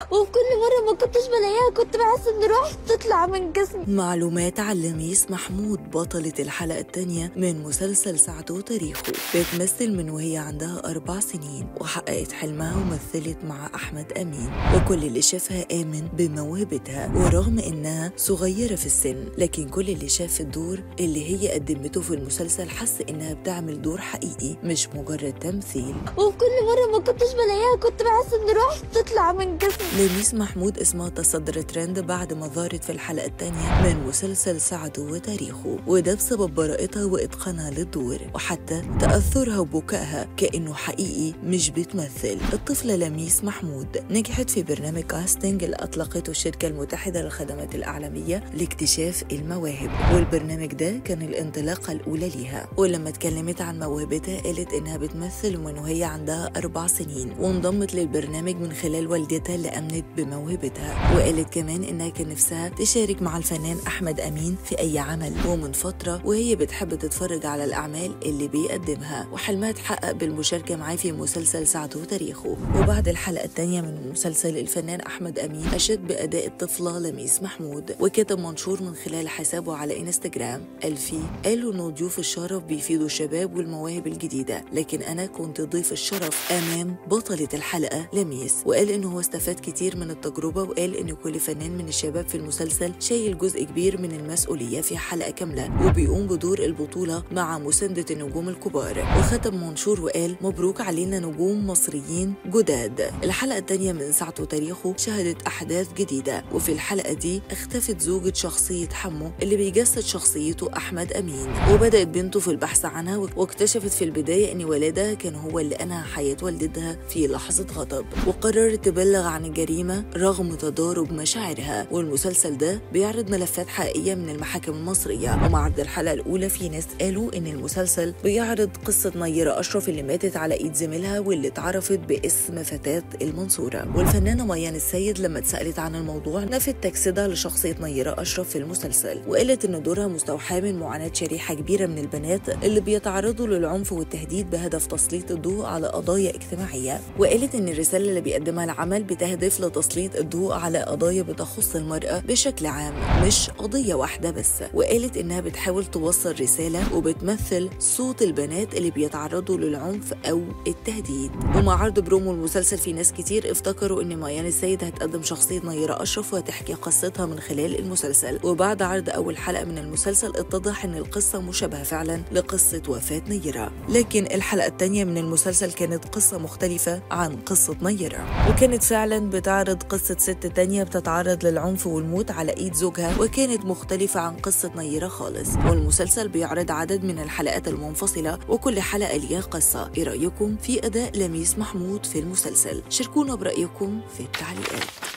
وفي كل مرة ما كنتش بلاقيها كنت بحس ان روحي بتطلع من جسمي معلومات عن لميس محمود بطلة الحلقة الثانية من مسلسل ساعته وتاريخه بتمثل من وهي عندها أربع سنين وحققت حلمها ومثلت مع أحمد أمين وكل اللي شافها آمن بموهبتها ورغم إنها صغيرة في السن لكن كل اللي شاف الدور اللي هي قدمته في المسلسل حس إنها بتعمل دور حقيقي مش مجرد تمثيل وفي كل مرة ما كنتش بلاقيها كنت بحس ان روحي بتطلع من جسمي لميس محمود اسمها تصدر ترند بعد ما ظهرت في الحلقة الثانية من مسلسل سعده وتاريخه وده بسبب براءتها وإتقانها للدور وحتى تأثرها وبكائها كأنه حقيقي مش بتمثل الطفلة لميس محمود نجحت في برنامج كاستنج اللي أطلقته الشركة المتحدة للخدمات الإعلامية لاكتشاف المواهب والبرنامج ده كان الانطلاقة الأولى ليها ولما اتكلمت عن موهبتها قالت إنها بتمثل من وهي عندها أربع سنين وانضمت للبرنامج من خلال والدتها اللي أمنت بموهبتها وقالت كمان إنها كان نفسها تشارك مع الفنان أحمد أمين في أي عمل ومن فترة وهي بتحب تتفرج على الأعمال اللي بيقدمها وحلمها اتحقق بالمشاركة معاه في مسلسل ساعته وتاريخه وبعد الحلقة الثانية من المسلسل الفنان أحمد أمين أشاد بأداء الطفلة لميس محمود وكتب منشور من خلال حسابه على انستجرام قال فيه قالوا إنه ضيوف الشرف بيفيدوا الشباب والمواهب الجديدة لكن أنا كنت ضيف الشرف أمام بطلة الحلقة لميس وقال إنه هو استفاد كتير من التجربة وقال إن كل فنان من الشباب في المسلسل شايل جزء كبير من المسؤولية في حلقة كاملة وبيقوم بدور البطولة مع مساندة النجوم الكبار وختم منشور وقال مبروك علينا نجوم مصريين جداد الحلقة الثانية من ساعته وتاريخه شهدت أحداث جديدة وفي الحلقة دي اختفت زوجة شخصية حمو اللي بيجسد شخصيته أحمد أمين وبدأت بنته في البحث عنها واكتشفت في البداية إن والدها كان هو اللي أنهى حياة والدتها في لحظة غضب وقررت تبلغ عن الجريمة رغم تضارب مشاعرها والمسلسل ده بيعرض ملفات حقيقية من المحاكم المصرية ومع عرض الحلقة الأولى في ناس قالوا إن المسلسل بيعرض قصة نيرة أشرف اللي ماتت على إيد زميلها واللي اتعرفت باسم فتاة المنصورة والفنانة ميان السيد لما اتسألت عن الموضوع نفت تجسيدها لشخصية نيرة أشرف في المسلسل وقالت إن دورها مستوحاة من معاناة شريحة كبيرة من البنات اللي بيتعرضوا للعنف والتهديد بهدف تسليط الضوء على قضايا اجتماعية وقالت إن الرسالة اللي بيقدمها العمل بتهدف لتسليط الضوء على قضايا بتخص المرأة بشكل عام مش قضية واحدة بس وقالت إنها بتحاول توصل رسالة وبتمثل صوت البنات اللي بيتعرضوا للعنف أو التهديد ومع عرض برومو المسلسل في ناس كتير افتكروا إن ميان السيد هتقدم شخصية نيرة أشرف وهتحكي قصتها من خلال المسلسل وبعد عرض أول حلقة من المسلسل اتضح إن القصة مشابهة فعلا لقصة وفاة نيرة لكن الحلقة الثانية من المسلسل كانت قصة مختلفة عن قصة نيرة وكانت فعلا بتعرض قصة ست تانية بتتعرض للعنف والموت على إيد زوجها وكانت مختلفة عن قصة نيرة خالص والمسلسل بيعرض عدد من الحلقات المنفصلة وكل حلقة ليها قصة إيه رأيكم في أداء لميس محمود في المسلسل شاركونا برأيكم في التعليقات